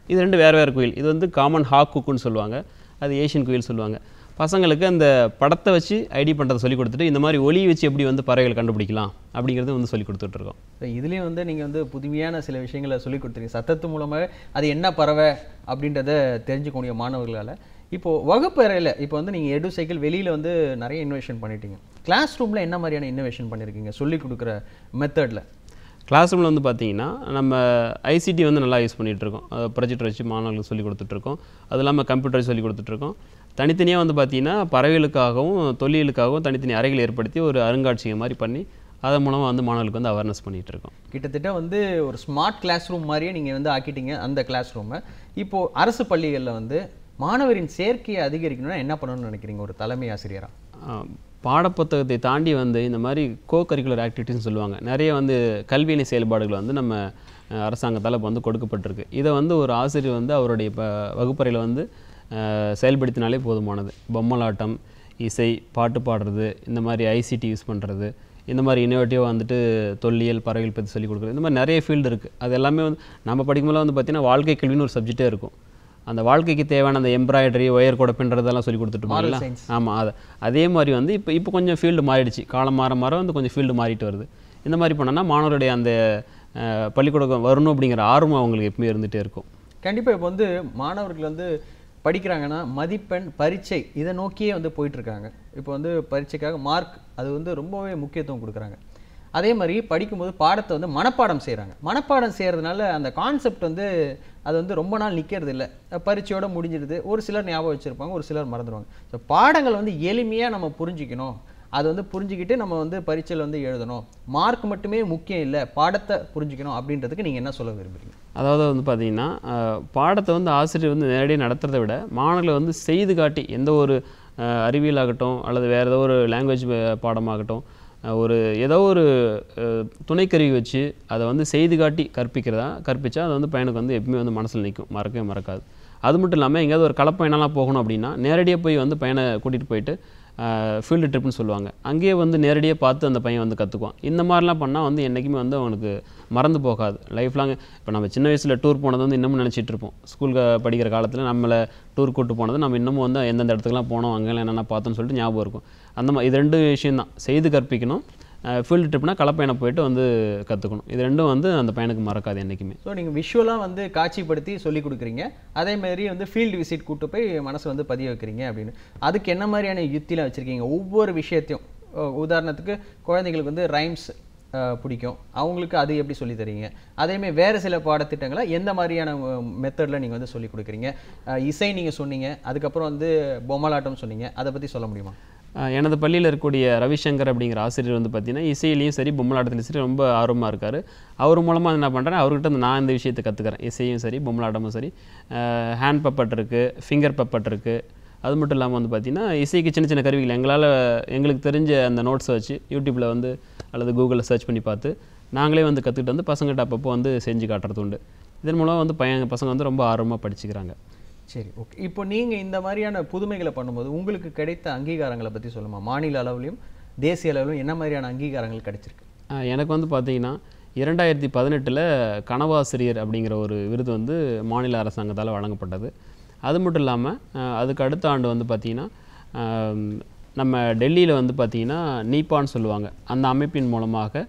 இது ரெண்டு வேறு வேறு குயில் இது வந்து காமன் ஹாக் குக்குன்னு சொல்லுவாங்க அது ஏஷியன் குயில் சொல்லுவாங்க பசங்களுக்கு அந்த படத்தை வச்சு ஐடி பண்ணுறதை சொல்லி கொடுத்துட்டு இந்த மாதிரி ஒளி வச்சு எப்படி வந்து பறவைகள் கண்டுபிடிக்கலாம் அப்படிங்கிறது வந்து சொல்லி கொடுத்துட்ருக்கோம் ஸோ இதுலேயும் வந்து நீங்கள் வந்து புதுமையான சில விஷயங்களை சொல்லி கொடுத்துருக்கீங்க சத்தத்து மூலமாக அது என்ன பறவை அப்படின்றத தெரிஞ்சுக்கக்கூடிய மாணவர்களால் இப்போது வகுப்பு அறையில் இப்போ வந்து நீங்கள் எடு சைக்கிள் வெளியில் வந்து நிறைய இன்வெஷன் பண்ணிட்டீங்க கிளாஸ் ரூமில் என்ன மாதிரியான இன்னோவேஷன் பண்ணியிருக்கீங்க சொல்லி கொடுக்குற மெத்தடில் கிளாஸ் ரூமில் வந்து பார்த்தீங்கன்னா நம்ம ஐசிடி வந்து நல்லா யூஸ் பண்ணிகிட்டு இருக்கோம் ப்ரொஜெக்டர் வச்சு மாணவர்களுக்கு சொல்லி கொடுத்துட்ருக்கோம் அது இல்லாமல் கம்ப்யூட்டர் சொல்லி கொடுத்துட்ருக்கோம் தனித்தனியாக வந்து பார்த்தீங்கன்னா பறவைகளுக்காகவும் தொழிலுக்காகவும் தனித்தனி அறைகள் ஏற்படுத்தி ஒரு அருங்காட்சியகம் மாதிரி பண்ணி அதன் மூலமாக வந்து மாணவர்களுக்கு வந்து அவேர்னஸ் பண்ணிகிட்டு இருக்கோம் கிட்டத்தட்ட வந்து ஒரு ஸ்மார்ட் கிளாஸ் ரூம் மாதிரியே நீங்கள் வந்து ஆக்கிட்டீங்க அந்த கிளாஸ் ரூமை இப்போது அரசு பள்ளிகளில் வந்து மாணவரின் சேர்க்கையை அதிகரிக்கணும்னா என்ன பண்ணணும்னு நினைக்கிறீங்க ஒரு தலைமை ஆசிரியராக ஆஹ் பாடப்புத்தகத்தை தாண்டி வந்து இந்த மாதிரி கோ கரிக்குலர் ஆக்டிவிட்டிஸ்னு சொல்லுவாங்க நிறைய வந்து கல்வியினை செயல்பாடுகள் வந்து நம்ம அஹ், அரசாங்கத்தால் இப்போ வந்து கொடுக்கப்பட்டிருக்கு இதை வந்து ஒரு ஆசிரியர் வந்து அவருடைய இப்போ வகுப்பறையில் வந்து அஹ், செயல்படுத்தினாலே போதுமானது பொம்மலாட்டம் இசை பாட்டு பாடுறது இந்த மாதிரி ஐசிடி யூஸ் பண்ணுறது இந்த மாதிரி இன்னோவேட்டிவாக வந்துட்டு தொல்லியல் பறவைகள் பற்றி சொல்லிக் கொடுக்குறது இந்த மாதிரி நிறைய ஃபீல்டு இருக்குது அது எல்லாமே வந்து நம்ம படிக்கும்போது வந்து பார்த்திங்கன்னா வாழ்க்கை கல்வின்னு ஒரு சப்ஜெக்டே இருக்கும் அந்த வாழ்க்கைக்கு தேவையான அந்த எம்ப்ராய்டரி ஒயர் கூட பின்றதெல்லாம் சொல்லி கொடுத்துட்டு Moral இருப்பாங்கல்ல science. ஆமாம் அது அதே மாதிரி வந்து இப்போ இப்போ கொஞ்சம் ஃபீல்டு மாறிடுச்சு காலம் மாற மாற வந்து கொஞ்சம் ஃபீல்டு மாறிட்டு வருது இந்த மாதிரி பண்ணோன்னா மாணவருடைய அந்த அஹ், பள்ளிக்கூடம் வரணும் அப்படிங்கிற ஆர்வம் அவங்களுக்கு எப்பவுமே இருந்துகிட்டே இருக்கும் கண்டிப்பாக இப்போ வந்து மாணவர்கள் வந்து படிக்கிறாங்கன்னா மதிப்பெண் பரீட்சை இதை நோக்கியே வந்து போயிட்டு இருக்காங்க இப்போ வந்து பரீட்சைக்காக மார்க் அது வந்து ரொம்பவே முக்கியத்துவம் கொடுக்குறாங்க அதே மாதிரி படிக்கும்போது பாடத்தை வந்து மனப்பாடம் செய்கிறாங்க மனப்பாடம் செய்கிறதுனால அந்த கான்செப்ட் வந்து அது வந்து ரொம்ப நாள் நிற்கிறது இல்லை பரீட்சையோட முடிஞ்சிடுது ஒரு சிலர் ஞாபகம் வச்சுருப்பாங்க ஒரு சிலர் மறந்துடுவாங்க ஸோ பாடங்கள் வந்து எளிமையாக நம்ம புரிஞ்சிக்கணும் அது வந்து புரிஞ்சுக்கிட்டு நம்ம வந்து பரீட்சையில் வந்து எழுதணும் மார்க் மட்டுமே முக்கியம் இல்லை பாடத்தை புரிஞ்சுக்கணும் அப்படின்றதுக்கு நீங்கள் என்ன சொல்ல விரும்புறீங்க அதாவது வந்து பார்த்தீங்கன்னா அஹ், பாடத்தை வந்து ஆசிரியர் வந்து நேரடியாக நடத்துறதை விட மாணவர்களை வந்து செய்து காட்டி எந்த ஒரு அஹ், அறிவியலாகட்டும் அல்லது வேறு ஏதோ ஒரு லாங்குவேஜ் பாடமாகட்டும் அஹ், ஒரு ஏதோ ஒரு அஹ், துணைக்கருவி வச்சு அதை வந்து செய்து காட்டி கற்பிக்கிறதா கற்பிச்சா அது வந்து பையனுக்கு வந்து எப்பவுமே வந்து மனசில் நிற்கும் மறக்கவே மறக்காது அது மட்டும் இல்லாமல் எங்கேயாவது ஒரு கலப்பயணம்லாம் போகணும் அப்படின்னா நேரடியாக போய் வந்து பையனை கூட்டிகிட்டு போயிட்டு ஃபீல்டு ட்ரிப்னு சொல்லுவாங்க அங்கேயே வந்து நேரடியாக பார்த்து அந்த பையன் வந்து கற்றுக்குவான் இந்த மாதிரிலாம் பண்ணால் வந்து என்றைக்குமே வந்து அவனுக்கு மறந்து போகாது லைஃப் லாங் இப்போ நம்ம சின்ன வயசில் டூர் போனது வந்து இன்னமும் நினச்சிட்டு இருப்போம் ஸ்கூல் படிக்கிற காலத்தில் நம்மளை டூர் கூட்டு போனது நம்ம இன்னமும் வந்து எந்தெந்த இடத்துக்குலாம் போனோம் அங்கெல்லாம் என்னென்ன பார்த்தோம்னு சொல்லிட்டு ஞாபகம் இருக்கும் அந்த மாதிரி இது ரெண்டு விஷயம் தான் செய்து கற்பிக்கணும் ஃபீல்டு ட்ரிப்னா கலப்பயணம் போயிட்டு வந்து கற்றுக்கணும் இது ரெண்டும் வந்து அந்த பையனுக்கு மறக்காது என்றைக்குமே ஸோ நீங்கள் விஷுவலாக வந்து காட்சிப்படுத்தி சொல்லி கொடுக்குறீங்க அதே மாதிரி வந்து ஃபீல்டு விசிட் கூட்டு போய் மனசை வந்து பதிய வைக்கிறீங்க அப்படின்னு அதுக்கு என்ன மாதிரியான யுத்திலாம் வச்சுருக்கீங்க ஒவ்வொரு விஷயத்தையும் அஹ் உதாரணத்துக்கு குழந்தைங்களுக்கு வந்து ரைம்ஸ் பிடிக்கும் அவங்களுக்கு அது எப்படி சொல்லி தரீங்க அதேமாதிரி வேறு சில பாடத்திட்டங்களை எந்த மாதிரியான மெத்தடில் நீங்கள் வந்து சொல்லி கொடுக்குறீங்க அஹ் இசை நீங்கள் சொன்னீங்க அதுக்கப்புறம் வந்து பொம்மலாட்டம் சொன்னீங்க அதை பற்றி சொல்ல முடியுமா ஆஹ் எனது பள்ளியில் இருக்கக்கூடிய ரவிசங்கர் அப்படிங்கிற ஆசிரியர் வந்து பார்த்தீங்கன்னா இசையிலையும் சரி பொம்மலாட்டத்துலையும் சரி ரொம்ப ஆர்வமாக இருக்கார் அவர் மூலமாக என்ன பண்ணுறேன் அவர்கிட்ட இருந்து நான் இந்த விஷயத்தை கற்றுக்கிறேன் இசையும் சரி பொம்மலாட்டமும் சரி ஹேண்ட் பப்பட் இருக்குது ஃபிங்கர் பப்பட் இருக்குது அது மட்டும் இல்லாமல் வந்து பார்த்திங்கன்னா இசைக்கு சின்ன சின்ன கருவிகள் எங்களால் எங்களுக்கு தெரிஞ்ச அந்த நோட்ஸை வச்சு யூடியூப்பில் வந்து அல்லது கூகுளில் சர்ச் பண்ணி பார்த்து நாங்களே வந்து கற்றுக்கிட்டு வந்து பசங்கள்கிட்ட அப்பப்போ வந்து செஞ்சு காட்டுறது உண்டு இதன் மூலம் வந்து பையன் பசங்க வந்து ரொம்ப ஆர்வமாக படிச்சுக்கிறாங்க சரி ஓகே இப்போ நீங்கள் இந்த மாதிரியான புதுமைகளை பண்ணும்போது உங்களுக்கு கிடைத்த அங்கீகாரங்களை பற்றி சொல்லுமா மாநில அளவுலையும் தேசிய அளவிலும் என்ன மாதிரியான அங்கீகாரங்கள் கிடைச்சிருக்கு ஆஹ் எனக்கு வந்து பார்த்தீங்கன்னா இரண்டாயிரத்தி பதினெட்டில் கனவாசிரியர் அப்படிங்கிற ஒரு விருது வந்து மாநில அரசாங்கத்தால் வழங்கப்பட்டது அது மட்டும் இல்லாமல் அதுக்கு அடுத்த ஆண்டு வந்து பார்த்திங்கன்னா ஆம், நம்ம டெல்லியில் வந்து பார்த்திங்கன்னா நீப்பான்னு சொல்லுவாங்க அந்த அமைப்பின் மூலமாக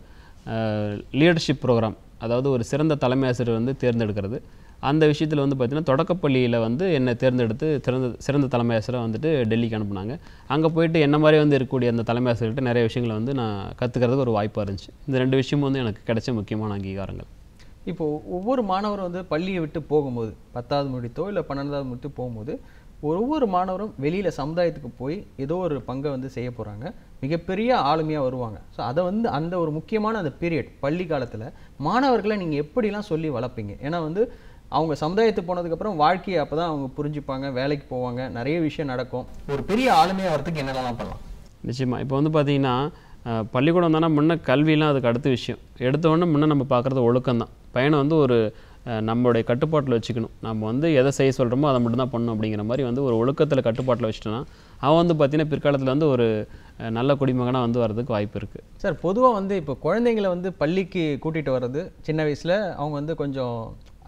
லீடர்ஷிப் ப்ரோக்ராம் அதாவது ஒரு சிறந்த தலைமை ஆசிரியர் வந்து தேர்ந்தெடுக்கிறது அந்த விஷயத்தில் வந்து பார்த்திங்கன்னா தொடக்கப்பள்ளியில் வந்து என்னை தேர்ந்தெடுத்து சிறந்த சிறந்த தலைமை ஆசிரியராக வந்துட்டு டெல்லிக்கு அனுப்புனாங்க அங்கே போயிட்டு என்ன மாதிரி வந்து இருக்கக்கூடிய அந்த தலைமை ஆசிரியர்கிட்ட நிறைய விஷயங்களை வந்து நான் கற்றுக்கிறதுக்கு ஒரு வாய்ப்பாக இருந்துச்சு இந்த ரெண்டு விஷயமும் வந்து எனக்கு கிடைச்ச முக்கியமான அங்கீகாரங்கள் இப்போ ஒவ்வொரு மாணவரும் வந்து பள்ளியை விட்டு போகும்போது பத்தாவது முடித்தோ இல்லை பன்னெண்டாவது முடித்து போகும்போது ஒவ்வொரு மாணவரும் வெளியில் சமுதாயத்துக்கு போய் ஏதோ ஒரு பங்கை வந்து செய்ய போகிறாங்க மிகப்பெரிய ஆளுமையாக வருவாங்க ஸோ அதை வந்து அந்த ஒரு முக்கியமான அந்த பீரியட் பள்ளி காலத்தில் மாணவர்களை நீங்கள் எப்படிலாம் சொல்லி வளர்ப்பீங்க ஏன்னா வந்து அவங்க சமுதாயத்துக்கு போனதுக்கப்புறம் வாழ்க்கையை அப்போ தான் அவங்க புரிஞ்சுப்பாங்க வேலைக்கு போவாங்க நிறைய விஷயம் நடக்கும் ஒரு பெரிய ஆளுமையாக வரதுக்கு என்னென்னலாம் பண்ணலாம் நிச்சயமாக இப்போ வந்து பார்த்தீங்கன்னா அஹ், பள்ளிக்கூடம் தானே முன்ன கல்விலாம் அதுக்கு அடுத்த விஷயம் எடுத்த உடனே முன்ன நம்ம பார்க்குறது ஒழுக்கம் தான் பையனை வந்து ஒரு அஹ், நம்மளுடைய கட்டுப்பாட்டில் வச்சுக்கணும் நம்ம வந்து எதை செய்ய சொல்கிறோமோ அதை மட்டும் தான் பண்ணணும் அப்படிங்கிற மாதிரி வந்து ஒரு ஒழுக்கத்தில் கட்டுப்பாட்டில் வச்சுட்டோன்னா அவன் வந்து பார்த்தீங்கன்னா பிற்காலத்தில் வந்து ஒரு அஹ், நல்ல குடிமகனாக வந்து வர்றதுக்கு வாய்ப்பு இருக்குது சார் பொதுவாக வந்து இப்போ குழந்தைங்களை வந்து பள்ளிக்கு கூட்டிகிட்டு வர்றது சின்ன வயசில் அவங்க வந்து கொஞ்சம்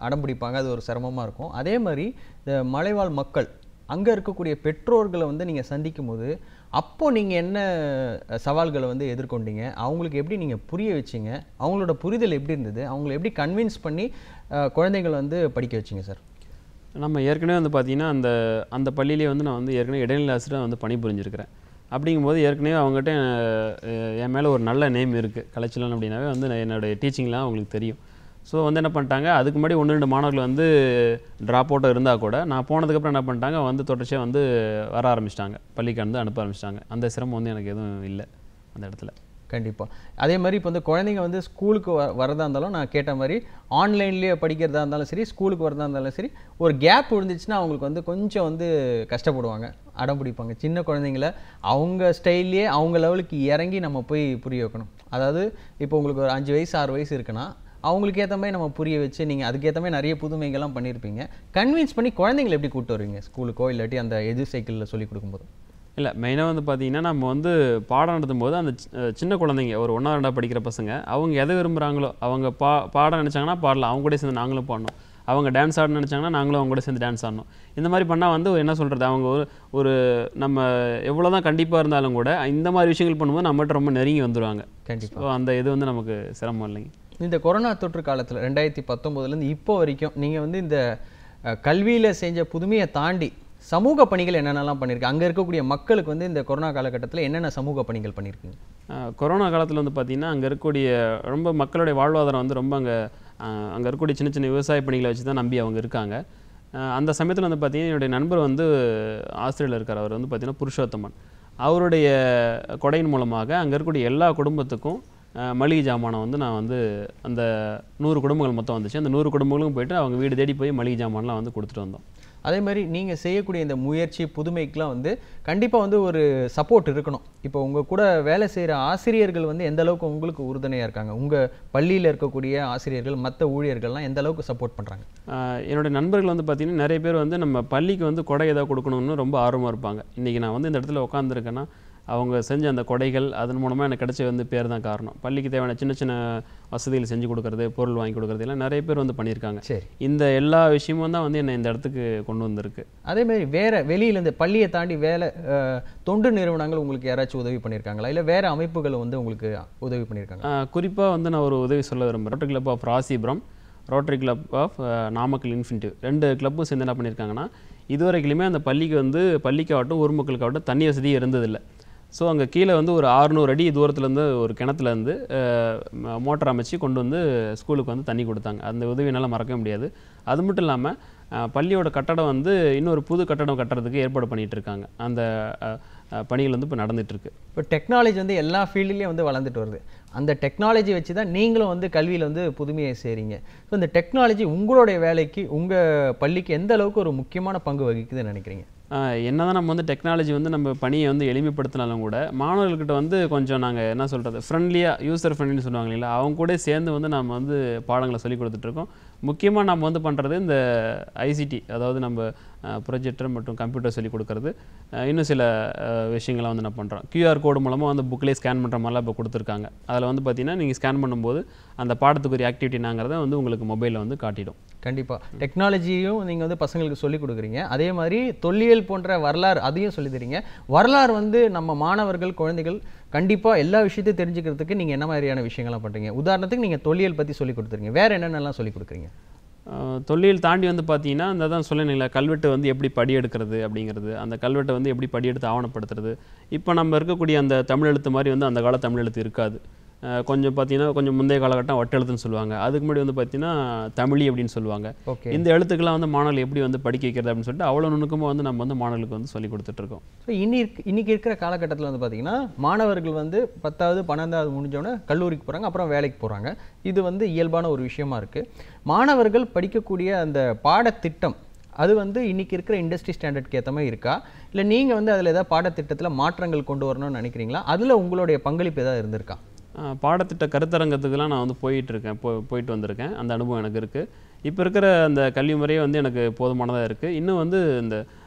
அடம் பிடிப்பாங்க அது ஒரு சிரமமாக இருக்கும் அதே மாதிரி இந்த மலைவாழ் மக்கள் அங்கே இருக்கக்கூடிய பெற்றோர்களை வந்து நீங்கள் சந்திக்கும் போது அப்போ நீங்கள் என்ன அஹ், சவால்களை வந்து எதிர்கொண்டீங்க அவங்களுக்கு எப்படி நீங்கள் புரிய வச்சீங்க அவங்களோட புரிதல் எப்படி இருந்தது அவங்கள எப்படி கன்வின்ஸ் பண்ணி அஹ், குழந்தைகளை வந்து படிக்க வச்சீங்க சார் நம்ம ஏற்கனவே வந்து பார்த்தீங்கன்னா அந்த அந்த பள்ளியிலே வந்து நான் வந்து ஏற்கனவே இடைநிலை ஆசிரியராக வந்து பணிபுரிஞ்சிருக்கிறேன் அப்படிங்கும்போது ஏற்கனவே அவங்ககிட்ட அஹ், என் மேலே ஒரு நல்ல நேம் இருக்குது கலைச்சலன் அப்படின்னாவே வந்து நான் என்னுடைய டீச்சிங்லாம் அவங்களுக்கு தெரியும் ஸோ வந்து என்ன பண்ணிட்டாங்க அதுக்கு முன்னாடி ஒன்று ரெண்டு மாணவர்கள் வந்து ட்ராப் அவுட்டாக இருந்தால் கூட நான் போனதுக்கப்புறம் என்ன பண்ணிட்டாங்க வந்து தொடர்ச்சியாக வந்து வர ஆரம்பிச்சிட்டாங்க பள்ளிக்கு வந்து அனுப்ப ஆரம்பிச்சிட்டாங்க அந்த சிரமம் வந்து எனக்கு எதுவும் இல்லை அந்த இடத்துல கண்டிப்பாக அதே மாதிரி இப்போ வந்து குழந்தைங்க வந்து ஸ்கூலுக்கு வ வரதா இருந்தாலும் நான் கேட்ட மாதிரி ஆன்லைன்லேயே படிக்கிறதா இருந்தாலும் சரி ஸ்கூலுக்கு வரதா இருந்தாலும் சரி ஒரு கேப் விழுந்துச்சுன்னா அவங்களுக்கு வந்து கொஞ்சம் வந்து கஷ்டப்படுவாங்க அடம் பிடிப்பாங்க சின்ன குழந்தைங்கள அவங்க ஸ்டைல்லையே அவங்க லெவலுக்கு இறங்கி நம்ம போய் புரிய வைக்கணும் அதாவது இப்போ உங்களுக்கு ஒரு அஞ்சு வயசு ஆறு வயசு இருக்குன்னா அவங்களுக்கு ஏற்ற மாதிரி நம்ம புரிய வச்சு நீங்கள் அதுக்கேற்ற மாதிரி நிறைய புதுமைகள்லாம் பண்ணியிருப்பீங்க கன்வின்ஸ் பண்ணி குழந்தைங்களை எப்படி கூப்பிட்டு வருவீங்க ஸ்கூலுக்கோ இல்லாட்டி அந்த எது சைக்கிளில் சொல்லி கொடுக்கும்போது இல்லை மெயினாக வந்து பார்த்தீங்கன்னா நம்ம வந்து பாடம் நடத்தும் போது அந்த சி- அஹ் சின்ன குழந்தைங்க ஒரு ஒன்றா ரெண்டா படிக்கிற பசங்க அவங்க எதை விரும்புகிறாங்களோ அவங்க பா பாடம் நினச்சாங்கன்னா பாடலாம் அவங்க கூட சேர்ந்து நாங்களும் பாடணும் அவங்க டான்ஸ் ஆடணும்னு நினச்சாங்கன்னா நாங்களும் அவங்க கூட சேர்ந்து டான்ஸ் ஆடணும் இந்த மாதிரி பண்ணால் வந்து என்ன சொல்கிறது அவங்க ஒரு ஒரு நம்ம எவ்வளோ தான் கண்டிப்பாக இருந்தாலும் கூட இந்த மாதிரி விஷயங்கள் பண்ணும்போது நம்மகிட்ட ரொம்ப நெருங்கி வந்துடுவாங்க கண்டிப்பா. ஸோ அந்த இது வந்து நமக்கு சிரமம் இல்லைங்க இந்த கொரோனா தொற்று காலத்தில் ரெண்டாயிரத்தி பத்தொம்போதுலேருந்து இப்போ வரைக்கும் நீங்கள் வந்து இந்த கல்வியில் செஞ்ச புதுமையை தாண்டி சமூக பணிகள் என்னென்னலாம் பண்ணியிருக்கீங்க அங்கே இருக்கக்கூடிய மக்களுக்கு வந்து இந்த கொரோனா காலகட்டத்தில் என்னென்ன சமூக பணிகள் பண்ணியிருக்கீங்க ஆஹ் கொரோனா காலத்தில் வந்து பார்த்திங்கன்னா அங்கே இருக்கக்கூடிய ரொம்ப மக்களுடைய வாழ்வாதாரம் வந்து ரொம்ப அங்கே அங்கே இருக்கக்கூடிய சின்ன சின்ன விவசாய பணிகளை வச்சு தான் நம்பி அவங்க இருக்காங்க ஆஹ் அந்த சமயத்தில் வந்து பார்த்திங்கன்னா என்னுடைய நண்பர் வந்து ஆஸ்திரேலியா இருக்கார் அவர் வந்து பார்த்திங்கன்னா புருஷோத்தமன் அவருடைய கொடையின் மூலமாக அங்கே இருக்கக்கூடிய எல்லா குடும்பத்துக்கும் ஆஹ் மளிகை ஜாமானம் வந்து நான் வந்து அந்த நூறு குடும்பங்கள் மொத்தம் வந்துச்சு அந்த நூறு குடும்பங்களுக்கும் போயிட்டு அவங்க வீடு தேடி போய் மளிகை ஜாமான்லாம் வந்து கொடுத்துட்டு வந்தோம் அதே மாதிரி நீங்கள் செய்யக்கூடிய இந்த முயற்சி புதுமைக்கெலாம் வந்து கண்டிப்பாக வந்து ஒரு சப்போர்ட் இருக்கணும் இப்போ உங்கள் கூட வேலை செய்கிற ஆசிரியர்கள் வந்து எந்த அளவுக்கு உங்களுக்கு உறுதுணையாக இருக்காங்க உங்கள் பள்ளியில் இருக்கக்கூடிய ஆசிரியர்கள் மற்ற ஊழியர்கள்லாம் எந்த அளவுக்கு சப்போர்ட் பண்ணுறாங்க ஆஹ் என்னுடைய நண்பர்கள் வந்து பார்த்தீங்கன்னா நிறைய பேர் வந்து நம்ம பள்ளிக்கு வந்து கொடை ஏதாவது கொடுக்கணும்னு ரொம்ப ஆர்வமாக இருப்பாங்க இன்றைக்கி நான் வந்து இந்த இடத்துல உட்காந்துருக்கேன்னா அவங்க செஞ்ச அந்த கொடைகள் அதன் மூலமாக எனக்கு கிடைச்ச வந்து பேர் தான் காரணம் பள்ளிக்கு தேவையான சின்ன சின்ன வசதிகள் செஞ்சு கொடுக்கறது பொருள் வாங்கி கொடுக்கறது எல்லாம் நிறைய பேர் வந்து பண்ணியிருக்காங்க சரி இந்த எல்லா விஷயமும் தான் வந்து என்னை இந்த இடத்துக்கு கொண்டு வந்திருக்கு அதே மாதிரி வேற வெளியிலேருந்து பள்ளியை தாண்டி வேலை அஹ், தொண்டு நிறுவனங்கள் உங்களுக்கு யாராச்சும் உதவி பண்ணியிருக்காங்களா இல்லை வேற அமைப்புகள் வந்து உங்களுக்கு உதவி பண்ணியிருக்காங்க குறிப்பாக வந்து நான் ஒரு உதவி சொல்ல விரும்புகிறேன் Rotary club of Rasipuram Rotary club of Namakkal infinity ரெண்டு கிளப்பும் சேர்ந்து என்ன பண்ணியிருக்காங்கன்னா இதுவரைக்குமே அந்த பள்ளிக்கு வந்து பள்ளிக்காகட்டும் ஊர் மக்களுக்காகட்டும் தண்ணி வசதி இருந்ததில்லை ஸோ அங்கே கீழே வந்து ஒரு 600 அடி தூரத்துலேருந்து ஒரு கிணத்துலேருந்து மோட்டர் அமைச்சு கொண்டு வந்து ஸ்கூலுக்கு வந்து தண்ணி கொடுத்தாங்க அந்த உதவி என்னால் மறக்கவே முடியாது அது மட்டும் இல்லாமல் பள்ளியோட கட்டடம் வந்து இன்னொரு புது கட்டடம் கட்டுறதுக்கு ஏற்பாடு பண்ணிட்டு இருக்காங்க அந்த அஹ், அஹ், பணிகள் வந்து இப்போ நடந்துட்டு இப்போ டெக்னாலஜி வந்து எல்லா ஃபீல்டுலேயும் வந்து வளர்ந்துட்டு வருது அந்த டெக்னாலஜி வச்சு தான் நீங்களும் வந்து கல்வியில் வந்து புதுமையை செய்கிறீங்க ஸோ இந்த டெக்னாலஜி உங்களுடைய வேலைக்கு உங்கள் பள்ளிக்கு எந்த அளவுக்கு ஒரு முக்கியமான பங்கு வகிக்குதுன்னு நினைக்கிறீங்க ஆஹ் என்னதான் நம்ம வந்து டெக்னாலஜி வந்து நம்ம பணியை வந்து எளிமைப்படுத்தினாலும் கூட மாணவர்கள்கிட்ட வந்து கொஞ்சம் நாங்கள் என்ன சொல்கிறது ஃப்ரெண்ட்லியாக யூசர் ஃப்ரெண்ட்லின்னு சொல்லுவாங்க இல்லைங்களா அவங்க கூட சேர்ந்து வந்து நம்ம வந்து பாடங்களை சொல்லி கொடுத்துட்ருக்கோம் முக்கியமாக நம்ம வந்து பண்ணுறது இந்த ஐசிடி அதாவது நம்ம ப்ரொஜெக்டர் மற்றும் கம்ப்யூட்டர் சொல்லி கொடுக்கறது ஆஹ் இன்னும் சில ஆஹ் விஷயங்களை வந்து நான் பண்ணுறோம் QR கோடு மூலமாக வந்து புக்லேயே ஸ்கேன் பண்ணுற மாதிரிலாம் இப்போ கொடுத்துருக்காங்க அதில் வந்து பார்த்தீங்கன்னா நீங்கள் ஸ்கேன் பண்ணும்போது அந்த பாடத்துக்குரிய ஆக்டிவிட்டி நாங்கிறத வந்து உங்களுக்கு மொபைலில் வந்து காட்டிடும் கண்டிப்பாக டெக்னாலஜியும் நீங்கள் வந்து பசங்களுக்கு சொல்லிக் கொடுக்குறீங்க அதே மாதிரி தொல்லியல் போன்ற வரலாறு அதையும் சொல்லித் தரீங்க வரலாறு வந்து நம்ம மாணவர்கள் குழந்தைகள் கண்டிப்பாக எல்லா விஷயத்தையும் தெரிஞ்சுக்கிறதுக்கு நீங்கள் என்ன மாதிரியான விஷயங்கள்லாம் பண்ணுறீங்க உதாரணத்துக்கு நீங்கள் தொல்லியல் பற்றி சொல்லிக் கொடுத்துறீங்க வேற என்னென்னலாம் சொல்லிக் கொடுக்குறீங்க ஆஹ் தொல்லியல் தாண்டி வந்து பார்த்தீங்கன்னா அந்த தான் சொன்னீங்களா கல்வெட்டு வந்து எப்படி படி எடுக்கிறது அப்படிங்கிறது அந்த கல்வெட்டை வந்து எப்படி படி எடுத்து ஆவணப்படுத்துறது இப்போ நம்ம இருக்கக்கூடிய அந்த தமிழ் எழுத்து மாதிரி வந்து அந்த கால தமிழ் எழுத்து இருக்காது ஆஹ் கொஞ்சம் பார்த்தீங்கன்னா கொஞ்சம் முந்தைய காலகட்டம் வட்டெழுத்துன்னு சொல்லுவாங்க அதுக்கு முன்னாடி வந்து பார்த்தீங்கன்னா தமிழி அப்படின்னு சொல்லுவாங்க ஓகே இந்த எழுத்துக்கெல்லாம் வந்து மாணவர்கள் எப்படி வந்து படிக்க வைக்கிறது அப்படின்னு சொல்லிட்டு அவ்வளோ நுணுக்கமாக வந்து நம்ம வந்து மாணவர்களுக்கு வந்து சொல்லி கொடுத்துட்ருக்கோம் ஸோ இனி இருக்க- இன்னைக்கு இருக்கிற காலகட்டத்தில் வந்து பார்த்தீங்கன்னா மாணவர்கள் வந்து பத்தாவது பன்னெண்டாவது முடிஞ்சோடனே கல்லூரிக்கு போகிறாங்க அப்புறம் வேலைக்கு போகிறாங்க இது வந்து இயல்பான ஒரு விஷயமா இருக்குது மாணவர்கள் படிக்கக்கூடிய அந்த பாடத்திட்டம் அது வந்து இன்னைக்கு இருக்கிற இண்டஸ்ட்ரி ஸ்டாண்டர்ட்க்கு ஏற்ற மாதிரி இருக்கா இல்லை நீங்கள் வந்து அதில் ஏதாவது பாடத்திட்டத்தில் மாற்றங்கள் கொண்டு வரணும்னு நினைக்கிறீங்களா அதில் உங்களுடைய பங்களிப்பு ஏதாவது இருந்திருக்கா ஆஹ் பாடத்திட்ட கருத்தரங்கத்துக்குலாம் நான் வந்து போயிட்டு இருக்கேன் போ போயிட்டு வந்திருக்கேன் அந்த அனுபவம் எனக்கு இருக்குது இப்போ இருக்கிற அந்த கல்வி முறையே வந்து எனக்கு போதுமானதாக இருக்குது இன்னும் வந்து இந்த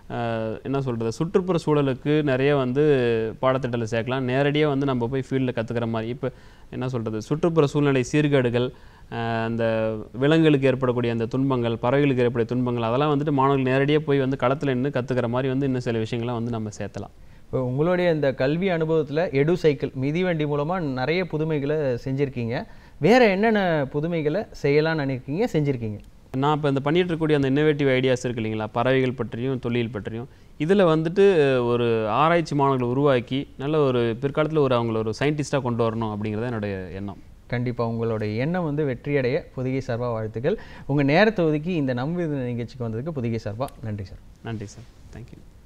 அஹ், என்ன சொல்கிறது சுற்றுப்புற சூழலுக்கு நிறைய வந்து பாடத்திட்டத்தில் சேர்க்கலாம் நேரடியாக வந்து நம்ம போய் ஃபீல்டில் கற்றுக்கிற மாதிரி இப்போ என்ன சொல்கிறது சுற்றுப்புற சூழ்நிலை சீர்கேடுகள் அஹ், அந்த விலங்குகளுக்கு ஏற்படக்கூடிய அந்த துன்பங்கள் பறவைகளுக்கு ஏற்படக்கூடிய துன்பங்கள் அதெல்லாம் வந்துட்டு மாணவர்கள் நேரடியாக போய் வந்து களத்தில் நின்று கற்றுக்கிற மாதிரி வந்து இன்னும் சில விஷயங்களை வந்து நம்ம சேர்த்தலாம் இப்போ உங்களுடைய இந்த கல்வி அனுபவத்தில் எடு சைக்கிள் மிதிவண்டி மூலமாக நிறைய புதுமைகளை செஞ்சுருக்கீங்க வேற என்னென்ன புதுமைகளை செய்யலாம்னு நினைக்கிறீங்க செஞ்சுருக்கீங்க நான் இப்போ இந்த பண்ணிட்டு இருக்கக்கூடிய அந்த இன்னோவேட்டிவ் ஐடியாஸ் இருக்கு இல்லைங்களா பறவைகள் பற்றியும் தொழில் பற்றியும் இதில் வந்துட்டு ஒரு ஆராய்ச்சி மாணவர்களை உருவாக்கி நல்ல ஒரு பிற்காலத்தில் ஒரு அவங்கள ஒரு சயின்டிஸ்ட்டாக கொண்டு வரணும் அப்படிங்கிறது என்னுடைய எண்ணம் கண்டிப்பாக உங்களுடைய எண்ணம் வந்து வெற்றியடைய புதிகை சார்பாக வாழ்த்துக்கள் உங்கள் நேரத்தை ஒதுக்கி இந்த நம் விருது நிகழ்ச்சிக்கு வந்ததுக்கு புதிகை சார்பாக நன்றி சார் நன்றி சார் தேங்க்யூ